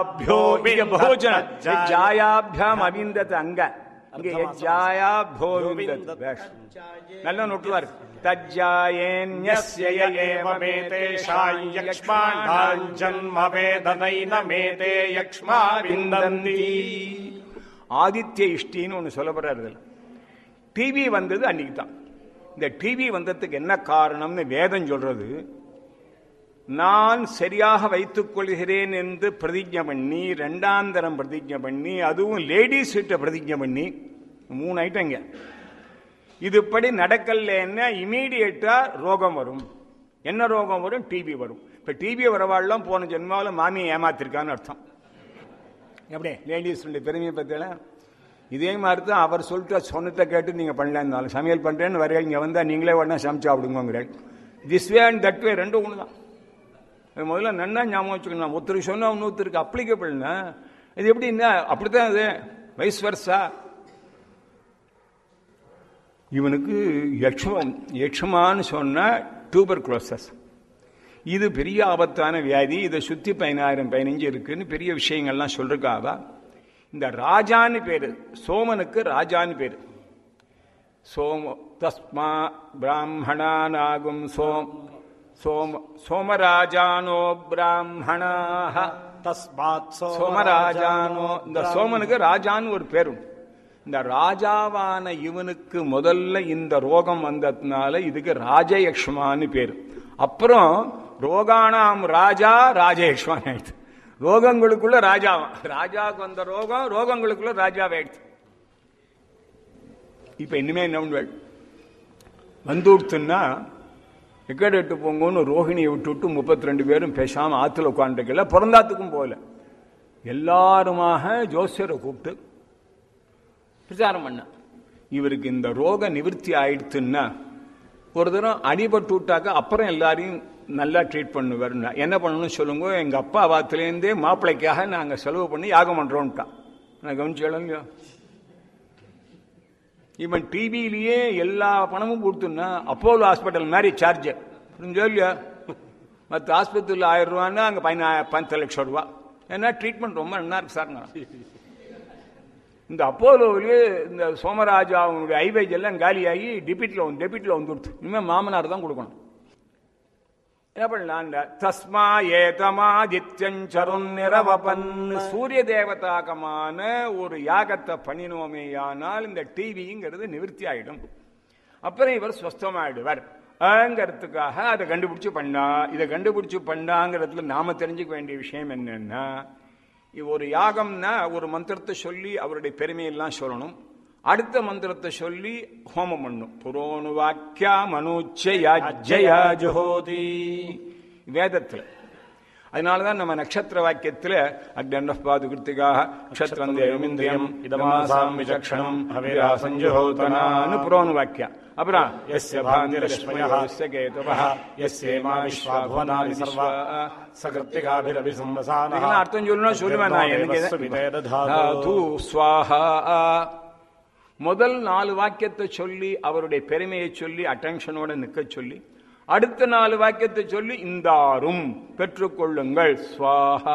அபியோ இங்க பகுவச்சனம் விந்தத் ஜாயாபியாம் அவிந்தத் அங்க இங்க ஜாயா போ விந்தத் பேஷ். நல்ல நோட்டுவார் தஜ்ஜாயேன்யஸ்ய ஜன்மவேதனைனமேதே யக்ஷ்மா விந்தந்தி ஆதித்ய இஷ்டின்னு ஒன்று சொல்லப்படுறாரு டிவி வந்தது அன்னைக்கு தான் இந்த டிவி வந்ததுக்கு என்ன காரணம்னு வேதம் சொல்றது நான் சரியாக வைத்துக் கொள்கிறேன் என்று பிரதிஜை பண்ணி ரெண்டாந்தரம் பிரதிஜை பண்ணி அதுவும் லேடிஸ் கிட்ட பிரதிஜை பண்ணி மூணு ஐட்டங்க இதுபடி நடக்கலன்னா இமீடியட்டா ரோகம் வரும் என்ன ரோகம் வரும் டிபி வரும் இப்ப டிபி வரவாள்லாம் போன ஜென்மாவில் மாமியை ஏமாத்திருக்கான்னு அர்த்தம் எப்படி லேடிஸ் பெருமையை பத்தியில இதே மாதிரி தான் அவர் சொல்லிட்டு சொன்னதை கேட்டு நீங்க பண்ணலான்னாலும் சமையல் பண்றேன்னு வரையா இங்க வந்தா நீங்களே உடனே சமைச்சு சாப்பிடுங்கிறாள் this way and that way ரெண்டும் ஒன்று தான் அது முதல்ல நன்னா ஞாபகம் வச்சுக்கணும் ஒருத்தருக்கு சொன்னா இன்னொருத்தருக்கு அப்ளிகபிள்னா இது எப்படின்னா அப்படித்தான் இது வயசு வருஷா இவனுக்கு யக்ஷமம் யக்ஷமான்னு சொன்னா டியூபர் குளோசஸ் இது பெரிய ஆபத்தான வியாதி இதை சுத்தி பதினாயிரம் பதினஞ்சு இருக்குன்னு பெரிய விஷயங்கள்லாம் சொல்றாவா இந்த ராஜான்னு பேரு சோமனுக்கு ராஜான்னு பேரு சோம தஸ்மா பிராமணானாகும் சோம் சோம சோமராஜானோ பிராமணாக தஸ்மாத் சோமராஜானோ இந்த சோமனுக்கு ராஜான்னு ஒரு பேர் உண்டு இந்த ராஜாவான இவனுக்கு முதல்ல இந்த ரோகம் வந்ததுனால இதுக்கு ராஜயக்ஷ்மான்னு பேரு அப்புறம் ரோகானாம் ராஜா ராஜயக்ஷ்மான் ஆயிடுச்சு ரோகங்களுக்குள்ள ராஜாவான் ராஜாவுக்கு வந்த ரோகம் ரோகங்களுக்குள்ள ராஜாவாயிடுச்சு இப்ப இனிமே என்ன பண்ணுவாள் வந்துடுத்துன்னா எக்கடை விட்டு போங்கன்னு ரோஹிணியை விட்டு விட்டு முப்பத்தி ரெண்டு பேரும் பேசாம ஆத்துல உட்காந்துருக்கல பிறந்தாத்துக்கும் போகல எல்லாருமாக ஜோசியரை கூப்பிட்டு பிரச்சாரம் பண்ண இவருக்கு இந்த ரோக நிவர்த்தி ஆயிடுத்துன்னா ஒரு தரம் அடிபட்டு விட்டாக்க அப்புறம் எல்லாரையும் நல்லா ட்ரீட் பண்ணுவார் என்ன பண்ணணும்னு சொல்லுங்க எங்க அப்பா வாத்துலேருந்தே மாப்பிள்ளைக்காக நாங்க செலவு பண்ணி யாகம் பண்றோம்ட்டான் நான் கவனிச்சேன் இல்லையா இவன் டிவியிலேயே எல்லா பணமும் கொடுத்துன்னா அப்போலோ ஹாஸ்பிட்டல் மாதிரி சார்ஜ் புரிஞ்சோ இல்லையா மற்ற ஆஸ்பத்திரியில் ஆயிரம் ரூபான்னா அங்கே பதினா பத்து லட்சம் ரூபா ஏன்னா ட்ரீட்மெண்ட் ரொம்ப நல்லா இருக்கு சார் இந்த அப்போலோவிலே இந்த சோமராஜா அவனுடைய ஐவேஜ் எல்லாம் காலியாகி டெபிட்ல வந்து டெபிட்ல வந்து கொடுத்து இனிமேல் மாமனார் தான் கொடுக்கணும் என்ன பண்ணலாம் தஸ்மா ஏதமாதித்யஞ்சருன் நிரவபன் சூரிய தேவதாகமான ஒரு யாகத்தை பண்ணினோமேயானால் இந்த டிவிங்கிறது நிவர்த்தி ஆயிடும் அப்புறம் இவர் ஸ்வஸ்தமாயிடுவார் ங்கிறதுக்காக அதை கண்டுபிடிச்சு பண்ணா இதை கண்டுபிடிச்சு பண்ணாங்கிறதுல நாம தெரிஞ்சுக்க வேண்டிய விஷயம் என்னன்னா ஒரு யாகம்னா ஒரு மந்திரத்தை சொல்லி அவருடைய பெருமையெல்லாம் சொல்லணும் அடுத்த மந்திரத்தை சொல்லி ஹோமம் பண்ணும் புரோணு வாக்கியா மனுச்சயா ஜோதி வேதத்துல அதனாலதான் நம்ம நட்சத்திர வாக்கியத்துல அக்னபாது கிருத்திகாக நட்சத்திரம் தேவமிந்திரியம் இதமாசாம் விசக்ஷணம் அவிரா சஞ்சோதனான்னு புரோணு வாக்கியா அப்புறம் यस्य भान्तिरश्मयः यस्य केतवः यस्येमा विश्वाभुवनानि सर्वा सकृत्तिकाभिरभिसंवसानः இதெல்லாம் அர்த்தம் சொல்லணும் சொல்லுவேன் நான் எனக்கு सुविते இது- दधातु தாது ஸ்வாஹா முதல் நாலு வாக்கியத்தை சொல்லி அவருடைய பெருமையை சொல்லி அட்டென்ஷனோட நிக்க சொல்லி அடுத்த நாலு வாக்கியத்தை சொல்லி இந்தாரும் பெற்றுக்கொள்ளுங்கள் ஸ்வாஹா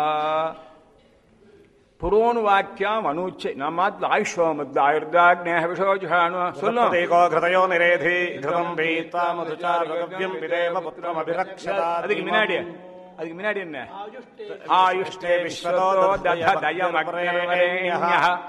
புரோணு வாக்கியம் அனுச்சை நம்ம ஆயுஷ்வமத் ஆயுர்தாக்னேக விஷோஜானு சொல்லும் प्रत्येको घृतयो निरेधि घृतम् पीत्वा मधुचारुगव्यम् पिदेव पुत्रमभिरक्षतात् அதுக்கு முன்னாடி அதுக்கு முன்னாடி என்ன ஆயுஷ்டே விஸ்வதோ தய தயம்